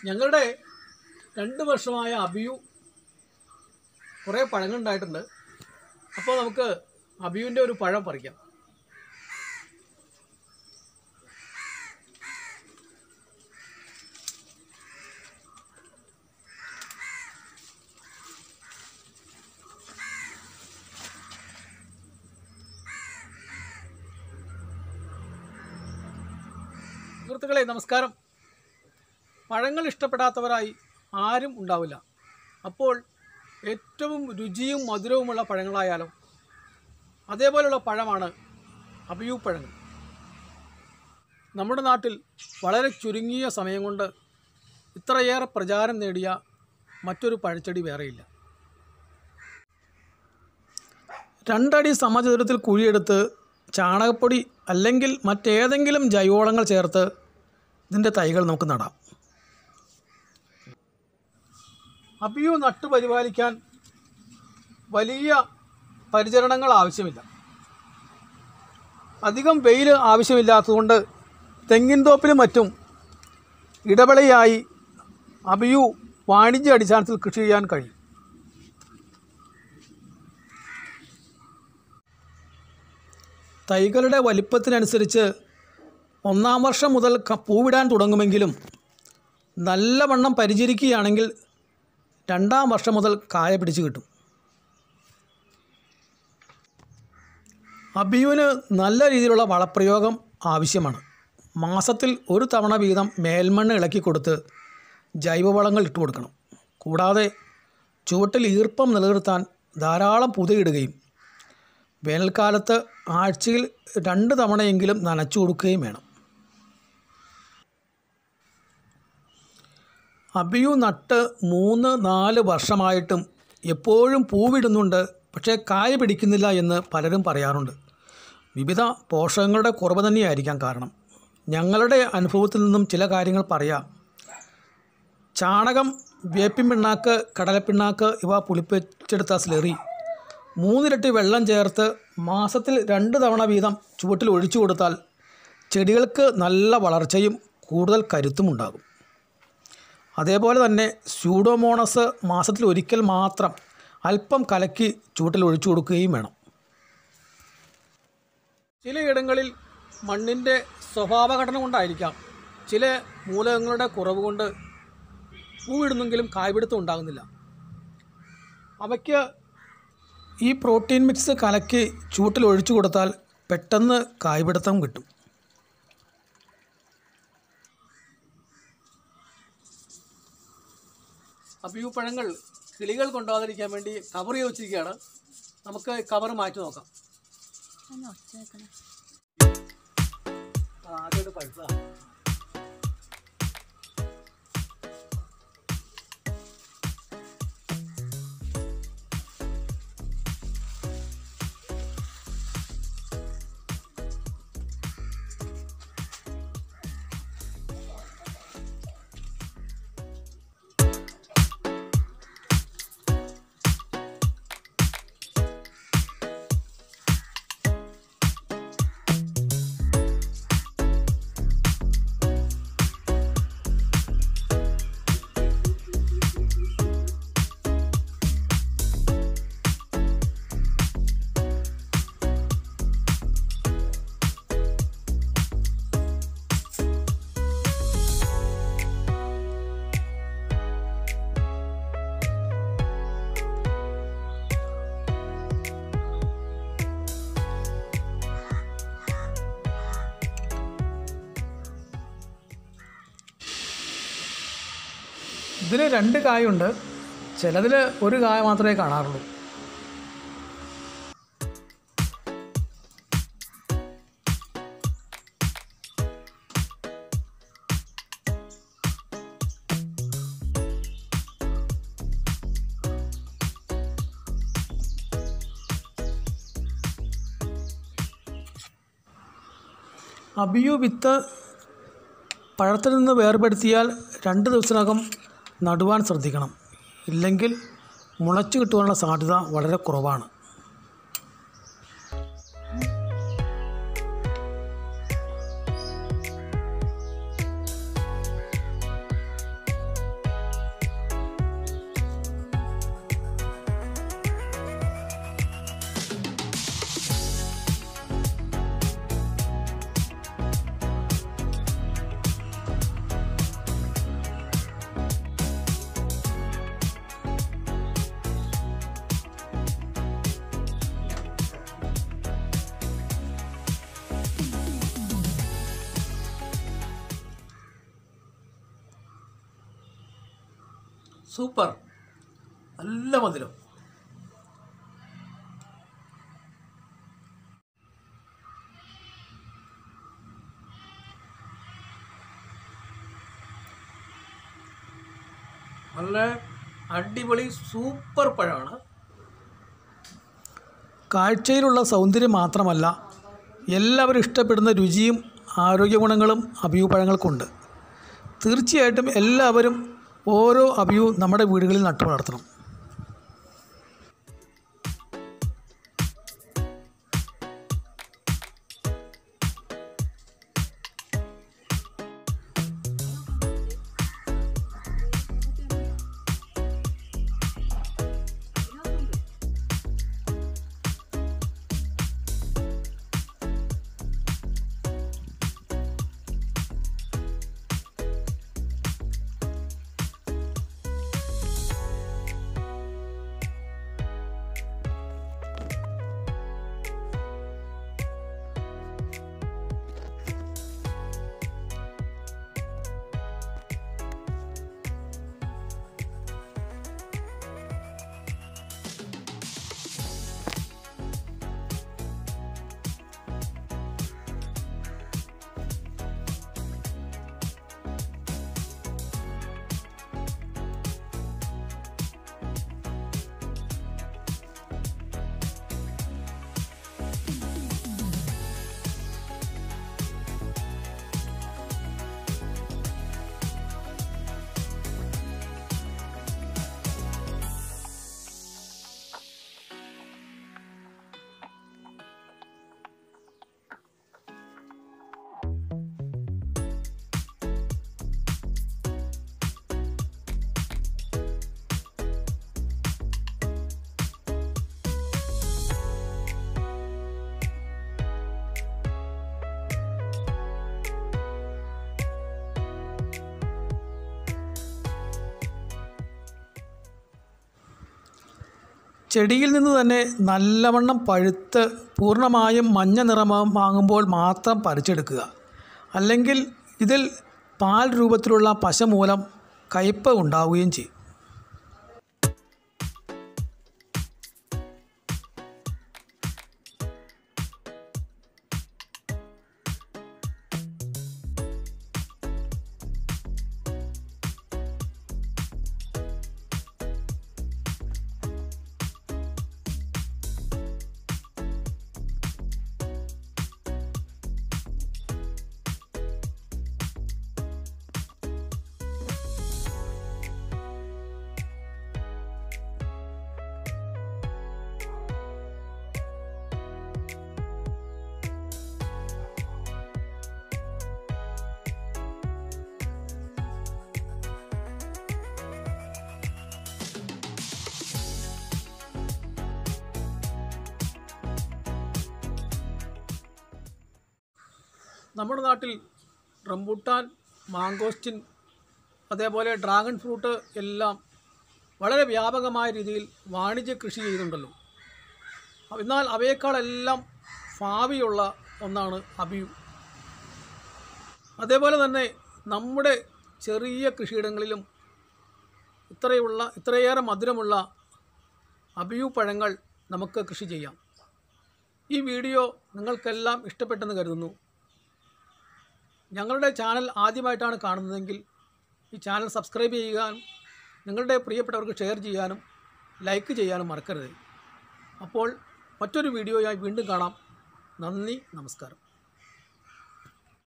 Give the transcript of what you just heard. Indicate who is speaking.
Speaker 1: ഞങ്ങളുടെ രണ്ട് വർഷമായ അബിയു കുറേ പഴങ്ങൾ ഉണ്ടായിട്ടുണ്ട് അപ്പോൾ നമുക്ക് അബിയുവിൻ്റെ ഒരു പഴം പറിക്കാം സുഹൃത്തുക്കളെ നമസ്കാരം പഴങ്ങൾ ഇഷ്ടപ്പെടാത്തവരായി ആരും ഉണ്ടാവില്ല അപ്പോൾ ഏറ്റവും രുചിയും മധുരവുമുള്ള പഴങ്ങളായാലോ അതേപോലെയുള്ള പഴമാണ് അബിയു പഴങ്ങൾ നമ്മുടെ നാട്ടിൽ വളരെ ചുരുങ്ങിയ സമയം കൊണ്ട് ഇത്രയേറെ പ്രചാരം നേടിയ മറ്റൊരു പഴച്ചെടി വേറെയില്ല രണ്ടടി സമചതുരത്തിൽ കുഴിയെടുത്ത് ചാണകപ്പൊടി അല്ലെങ്കിൽ മറ്റേതെങ്കിലും ജൈവവളങ്ങൾ ചേർത്ത് ഇതിൻ്റെ തൈകൾ നമുക്ക് നടാം അബിയു നട്ടു പരിപാലിക്കാൻ വലിയ പരിചരണങ്ങൾ ആവശ്യമില്ല അധികം വെയിൽ ആവശ്യമില്ലാത്തതുകൊണ്ട് തെങ്ങിൻ തോപ്പിലും മറ്റും ഇടവേളയായി അബിയു വാണിജ്യ അടിസ്ഥാനത്തിൽ കൃഷി ചെയ്യാൻ കഴിയും തൈകളുടെ വലിപ്പത്തിനനുസരിച്ച് ഒന്നാം വർഷം മുതൽ ക- പൂവിടാൻ തുടങ്ങുമെങ്കിലും നല്ലവണ്ണം പരിചരിക്കുകയാണെങ്കിൽ രണ്ടാം വർഷം മുതൽ കായ പിടിച്ച് കിട്ടും അബിയുവിന് നല്ല രീതിയിലുള്ള വളപ്രയോഗം ആവശ്യമാണ് മാസത്തിൽ ഒരു തവണ വീതം മേൽമണ്ണ് ഇളക്കി കൊടുത്ത് ജൈവവളങ്ങൾ ഇട്ട് കൊടുക്കണം കൂടാതെ ചുവട്ടിൽ ഈർപ്പം നിലനിർത്താൻ ധാരാളം പുതയിടുകയും വേനൽക്കാലത്ത് ആഴ്ചയിൽ രണ്ട് തവണയെങ്കിലും നനച്ചു കൊടുക്കുകയും വേണം അബിയു നട്ട് മൂന്ന് നാല് വർഷമായിട്ടും എപ്പോഴും പൂവിടുന്നുണ്ട് പക്ഷേ കായ പിടിക്കുന്നില്ല എന്ന് പലരും പറയാറുണ്ട് വിവിധ പോഷകങ്ങളുടെ കുറവ് തന്നെയായിരിക്കാം കാരണം ഞങ്ങളുടെ അനുഭവത്തിൽ നിന്നും ചില കാര്യങ്ങൾ പറയാം ചാണകം വേപ്പിൻ പിണ്ണാക്ക് കടലപ്പിണ്ണാക്ക് ഇവ പുളിപ്പിച്ചെടുത്ത സ്ലെറി മൂന്നിരട്ടി വെള്ളം ചേർത്ത് മാസത്തിൽ രണ്ട് തവണ വീതം ചുവട്ടിൽ ഒഴിച്ചു കൊടുത്താൽ ചെടികൾക്ക് നല്ല വളർച്ചയും കൂടുതൽ കരുത്തും ഉണ്ടാകും അതേപോലെ തന്നെ സ്യൂഡോമോണസ് മാസത്തിൽ ഒരിക്കൽ മാത്രം അല്പം കലക്കി ചുവട്ടിൽ ഒഴിച്ചു കൊടുക്കുകയും വേണം ചിലയിടങ്ങളിൽ മണ്ണിൻ്റെ സ്വഭാവഘടന കൊണ്ടായിരിക്കാം ചില മൂലകങ്ങളുടെ കുറവ് കൊണ്ട് പൂവിടുന്നെങ്കിലും കായ്പിടുത്തം ഉണ്ടാകുന്നില്ല അവയ്ക്ക് ഈ പ്രോട്ടീൻ മിക്സ് കലക്കി ചൂട്ടിൽ ഒഴിച്ചു കൊടുത്താൽ പെട്ടെന്ന് കായ്പിടുത്തം കിട്ടും അബിയു പഴങ്ങൾ കിളികൾ കൊണ്ടുപോകാതിരിക്കാൻ വേണ്ടി കവർ ചെയ്ത് വെച്ചിരിക്കുകയാണ് നമുക്ക് കവർ മാറ്റി നോക്കാം ആ, ആദ്യമായിട്ട് പഴുത്തതാണ് ഇതിൽ രണ്ട് കായുണ്ട് ചിലതിൽ ഒരു കായ മാത്രമേ കാണാറുള്ളൂ അബിയു വിത്ത് പഴത്തിൽ നിന്ന് വേർപെടുത്തിയാൽ രണ്ട് ദിവസത്തിനകം നടുവാൻ ശ്രദ്ധിക്കണം ഇല്ലെങ്കിൽ മുളച്ചു കിട്ടുവാനുള്ള സാധ്യത വളരെ കുറവാണ് സൂപ്പർ നല്ല മധുരം നല്ല അടിപൊളി സൂപ്പർ പഴമാണ് കാഴ്ചയിലുള്ള സൗന്ദര്യം മാത്രമല്ല എല്ലാവരും ഇഷ്ടപ്പെടുന്ന രുചിയും ആരോഗ്യ ഗുണങ്ങളും അബിയു പഴങ്ങൾക്കുണ്ട് തീർച്ചയായിട്ടും എല്ലാവരും ഓരോ അബിയു നമ്മുടെ വീടുകളിൽ നട്ടു വളർത്തണം ചെടിയിൽ നിന്ന് തന്നെ നല്ലവണ്ണം പഴുത്ത് പൂർണ്ണമായും മഞ്ഞ നിറം വാങ്ങുമ്പോൾ മാത്രം പറിച്ചെടുക്കുക അല്ലെങ്കിൽ ഇതിൽ പാൽ രൂപത്തിലുള്ള പശ മൂലം കയ്പ് ഉണ്ടാവുകയും ചെയ്യും നമ്മുടെ നാട്ടിൽ റംബൂട്ടാൻ മാങ്കോസ്റ്റിൻ അതേപോലെ ഡ്രാഗൺ ഫ്രൂട്ട് എല്ലാം വളരെ വ്യാപകമായ രീതിയിൽ വാണിജ്യ കൃഷി ചെയ്യുന്നുണ്ടല്ലോ എന്നാൽ അവയേക്കാളെല്ലാം ഭാവിയുള്ള ഒന്നാണ് അബിയു അതേപോലെ തന്നെ നമ്മുടെ ചെറിയ കൃഷിയിടങ്ങളിലും ഇത്രയുള്ള ഇത്രയേറെ മധുരമുള്ള അബിയു പഴങ്ങൾ നമുക്ക് കൃഷി ചെയ്യാം ഈ വീഡിയോ നിങ്ങൾക്കെല്ലാം ഇഷ്ടപ്പെട്ടെന്ന് കരുതുന്നു ഞങ്ങളുടെ ചാനൽ ആദ്യമായിട്ടാണ് കാണുന്നതെങ്കിൽ ഈ ചാനൽ സബ്സ്ക്രൈബ് ചെയ്യാനും നിങ്ങളുടെ പ്രിയപ്പെട്ടവർക്ക് ഷെയർ ചെയ്യാനും ലൈക്ക് ചെയ്യാനും മറക്കരുത് അപ്പോൾ മറ്റൊരു വീഡിയോയായി വീണ്ടും കാണാം നന്ദി നമസ്കാരം